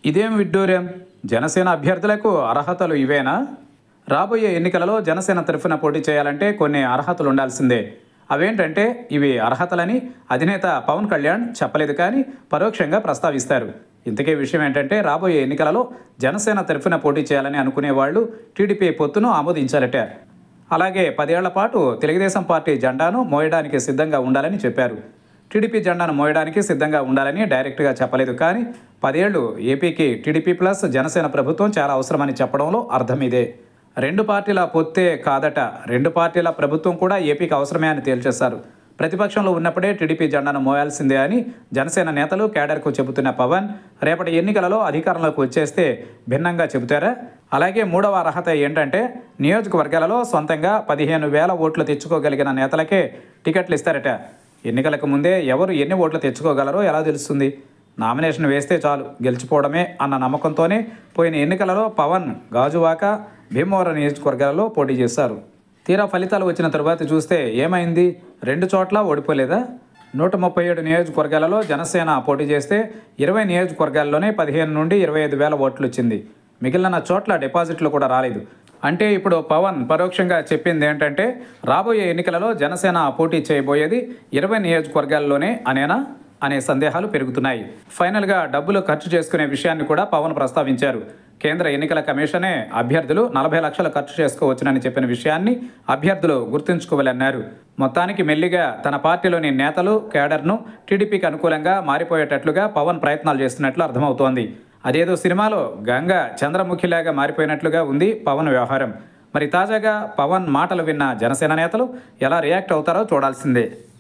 ఇదేం విడ్డూర్యం జనసేన అభ్యర్థులకు అర్హతలు ఇవేనా రాబోయే ఎన్నికలలో జనసేన తరఫున పోటీ చేయాలంటే కొన్ని అర్హతలు ఉండాల్సిందే అవేంటంటే ఇవి అర్హతలని అధినేత పవన్ కళ్యాణ్ చెప్పలేదు కానీ పరోక్షంగా ప్రస్తావిస్తారు ఇంతకీ విషయం ఏంటంటే రాబోయే ఎన్నికలలో జనసేన తరఫున పోటీ చేయాలని అనుకునే వాళ్ళు టీడీపీ పొత్తును ఆమోదించాలట అలాగే పదేళ్ల పాటు తెలుగుదేశం పార్టీ జెండాను మోయడానికి సిద్ధంగా ఉండాలని చెప్పారు టీడీపీ జెండాను మోయడానికి సిద్ధంగా ఉండాలని డైరెక్ట్గా చెప్పలేదు కానీ పదేళ్లు ఏపీకి టీడీపీ ప్లస్ జనసేన ప్రభుత్వం చాలా అవసరమని చెప్పడంలో అర్థం ఇదే రెండు పార్టీల పొత్తే కాదట రెండు పార్టీల ప్రభుత్వం కూడా ఏపీకి అవసరమే అని తేల్చేశారు ప్రతిపక్షంలో ఉన్నప్పుడే టీడీపీ జెండాను మోయాల్సిందే అని జనసేన నేతలు కేడర్కు చెబుతున్న పవన్ రేపటి ఎన్నికలలో అధికారంలోకి వచ్చేస్తే భిన్నంగా చెబుతారా అలాగే మూడవ అర్హత ఏంటంటే నియోజకవర్గాలలో సొంతంగా పదిహేను వేల ఓట్లు తెచ్చుకోగలిగిన నేతలకే టికెట్లు ఇస్తారట ఎన్నికలకు ముందే ఎవరు ఎన్ని ఓట్లు తెచ్చుకోగలరో ఎలా తెలుస్తుంది నామినేషన్ వేస్తే చాలు గెలిచిపోవడమే అన్న నమ్మకంతోనే పోయిన ఎన్నికలలో పవన్ గాజువాక భీమవరం నియోజకవర్గాలలో పోటీ చేశారు తీరా ఫలితాలు వచ్చిన తరువాత చూస్తే ఏమైంది రెండు చోట్ల ఓడిపోలేదా నూట ముప్పై ఏడు నియోజకవర్గాలలో జనసేన పోటీ చేస్తే ఇరవై నియోజకవర్గాల్లోనే పదిహేను నుండి ఇరవై ఐదు వేల ఓట్లు వచ్చింది మిగిలిన చోట్ల డిపాజిట్లు కూడా రాలేదు అంటే ఇప్పుడు పవన్ పరోక్షంగా చెప్పింది ఏంటంటే రాబోయే ఎన్నికలలో జనసేన పోటీ చేయబోయేది ఇరవై నియోజకవర్గాల్లోనే అనేనా అనే సందేహాలు పెరుగుతున్నాయి ఫైనల్గా డబ్బులు ఖర్చు చేసుకునే విషయాన్ని కూడా పవన్ ప్రస్తావించారు కేంద్ర ఎన్నికల కమిషనే అభ్యర్థులు నలభై లక్షలు ఖర్చు చేసుకోవచ్చునని చెప్పిన విషయాన్ని అభ్యర్థులు గుర్తుంచుకోవాలన్నారు మొత్తానికి మెల్లిగా తన పార్టీలోని నేతలు కేడర్ను టీడీపీకి అనుకూలంగా మారిపోయేటట్లుగా పవన్ ప్రయత్నాలు చేస్తున్నట్లు అర్థమవుతోంది అదేదో సినిమాలో గంగ చంద్రముఖిలాగా మారిపోయినట్లుగా ఉంది పవన్ వ్యవహారం మరి తాజాగా పవన్ మాటలు విన్న జనసేన నేతలు ఎలా రియాక్ట్ అవుతారో చూడాల్సిందే